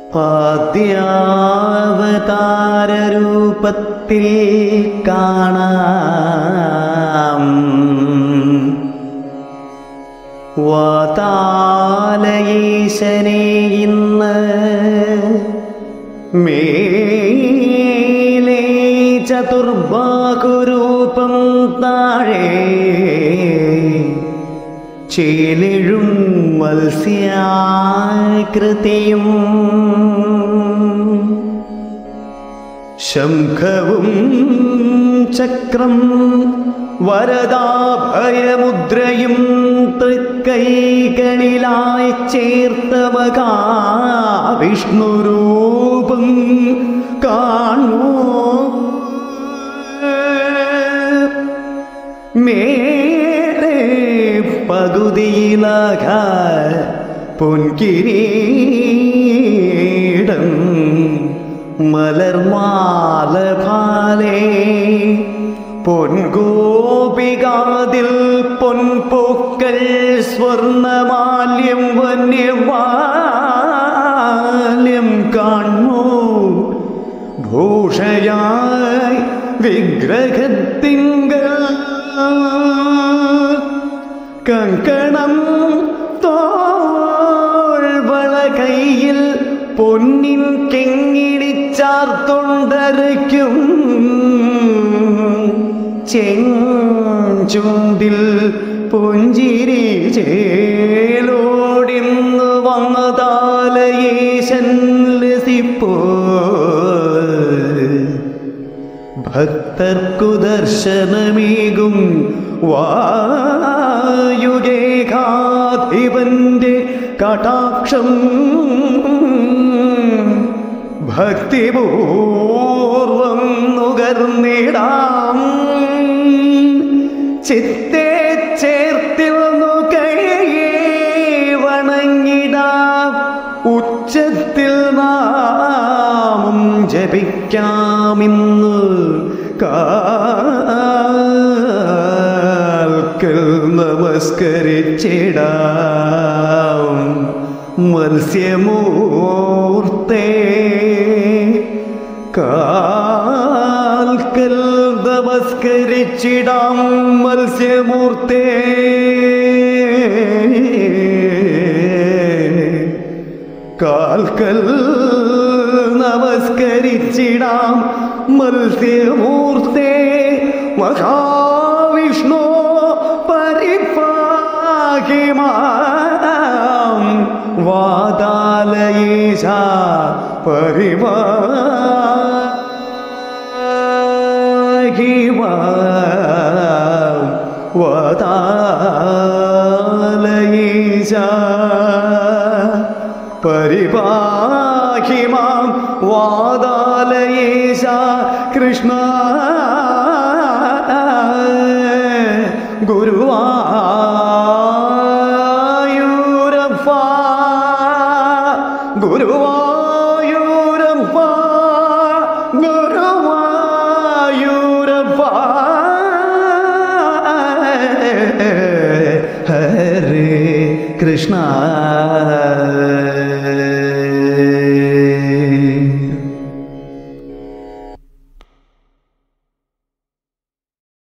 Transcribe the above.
ആദ്യാവതാരൂപത്തിൽ കാണാം വാതാലയീശനെ ഇന്ന് മേലേ ചതുർബാഹുരൂപം താഴെ ചേലിഴും മത്സ്യാകൃതിയും ശംഖവും ചക്രം വരദാഭയമുദ്രയും തൃക്കൈകളിലായി ചേർത്ത മഹാവിഷ്ണുരൂപം കാണൂ മേരെ പകുതിയിലക പൊൻകിരീടം മലർമാല ഭാലേ പൊൻഗോപികാതിൽ പൊൻപൂക്കൾ സ്വർണമാല്യം വന്യമാല്യം കാണൂ ഭൂഷയായി വിഗ്രഹത്തിങ്കൾ കങ്കണം തോൾവള കയ്യിൽ പൊന്നിൻ കെങ്ങിടിച്ചാർത്തുണ്ടരയ്ക്കും ചെഞ്ചുണ്ടിൽ പുഞ്ചിരി ചേലോടിന്നു വന്നതാലയേശൻ ലസിപ്പോ ഭക്തർക്കു ദർശനമേകും വായുഗേഹാധിപന്റെ കടാക്ഷം ഭക്തിപൂർവം നുകർന്നിടാം ചിത്തേ ചേർത്തിരുന്നു കൈയേ വണങ്ങിടാം ഉച്ചത്തിൽ നാമം ജപിക്കാമിന്ന് കാൽക്കൽ നമസ്കരിച്ചിടാം മത്സ്യമൂർത്തേ കാൽക്കൽ നമസ്കരിച്ചിടാം മത്സ്യമൂർത്തേ കാൽക്കൽ നമസ്കരിച്ചിടാം മത്സ്യമൂർത്തേ മഹാവിഷ്ണു പരിപാഹിമാം വാതാലയേശ പരിപാഹിമാം വാതാലയേശ പരിപാഹിമാം വാതാലയേശ കൃഷ്ണ ഗുരുവായൂരപ്പ ഗുരുവായൂരപ്പ ഗുരുവായൂരപ്പ ഹരേ കൃഷ്ണ